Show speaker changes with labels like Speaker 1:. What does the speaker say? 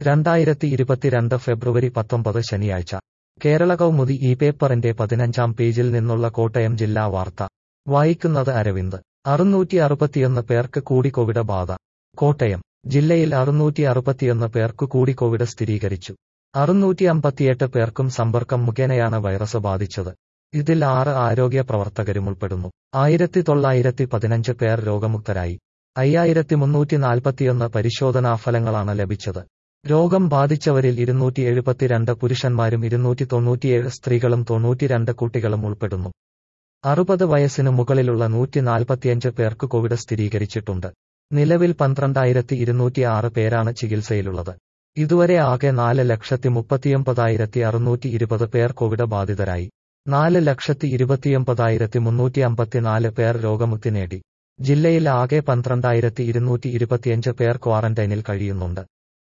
Speaker 1: രണ്ടായിരത്തി ഇരുപത്തിരണ്ട് ഫെബ്രുവരി പത്തൊമ്പത് ശനിയാഴ്ച കേരള കൗമുദി ഈ പേപ്പറിന്റെ പതിനഞ്ചാം പേജിൽ നിന്നുള്ള കോട്ടയം ജില്ലാ വാർത്ത വായിക്കുന്നത് അരവിന്ദ് അറുന്നൂറ്റി അറുപത്തിയൊന്ന് പേർക്ക് കൂടി കോവിഡ് ബാധ കോട്ടയം ജില്ലയിൽ അറുന്നൂറ്റി അറുപത്തിയൊന്ന് പേർക്കു കൂടി കോവിഡ് സ്ഥിരീകരിച്ചു അറുന്നൂറ്റി അമ്പത്തിയെട്ട് പേർക്കും സമ്പർക്കം മുഖേനയാണ് വൈറസ് ബാധിച്ചത് ഇതിൽ ആറ് ആരോഗ്യ പ്രവർത്തകരും ഉൾപ്പെടുന്നു ആയിരത്തി തൊള്ളായിരത്തി പതിനഞ്ച് പേർ രോഗമുക്തരായി അയ്യായിരത്തി മുന്നൂറ്റി നാൽപ്പത്തിയൊന്ന് പരിശോധനാഫലങ്ങളാണ് ലഭിച്ചത് രോഗം ബാധിച്ചവരിൽ ഇരുന്നൂറ്റി എഴുപത്തിരണ്ട് പുരുഷന്മാരും ഇരുന്നൂറ്റി തൊണ്ണൂറ്റിയേഴ് സ്ത്രീകളും തൊണ്ണൂറ്റിരണ്ട് കുട്ടികളും ഉൾപ്പെടുന്നു അറുപത് വയസ്സിനു മുകളിലുള്ള നൂറ്റി നാൽപ്പത്തിയഞ്ച് പേർക്ക് കോവിഡ് സ്ഥിരീകരിച്ചിട്ടുണ്ട് നിലവിൽ പന്ത്രണ്ടായിരത്തി ഇരുന്നൂറ്റി ആറ് പേരാണ് ചികിത്സയിലുള്ളത് ഇതുവരെ ആകെ നാല് ലക്ഷത്തി മുപ്പത്തിയൊമ്പതായിരത്തി അറുന്നൂറ്റി ഇരുപത് പേർ കോവിഡ് ബാധിതരായി നാല് ലക്ഷത്തി ഇരുപത്തിയൊമ്പതായിരത്തി മുന്നൂറ്റി അമ്പത്തിനാല് പേർ രോഗമുക്തി നേടി ജില്ലയിൽ ആകെ പന്ത്രണ്ടായിരത്തി ഇരുന്നൂറ്റി ഇരുപത്തിയഞ്ച് പേർ ക്വാറന്റൈനിൽ കഴിയുന്നുണ്ട്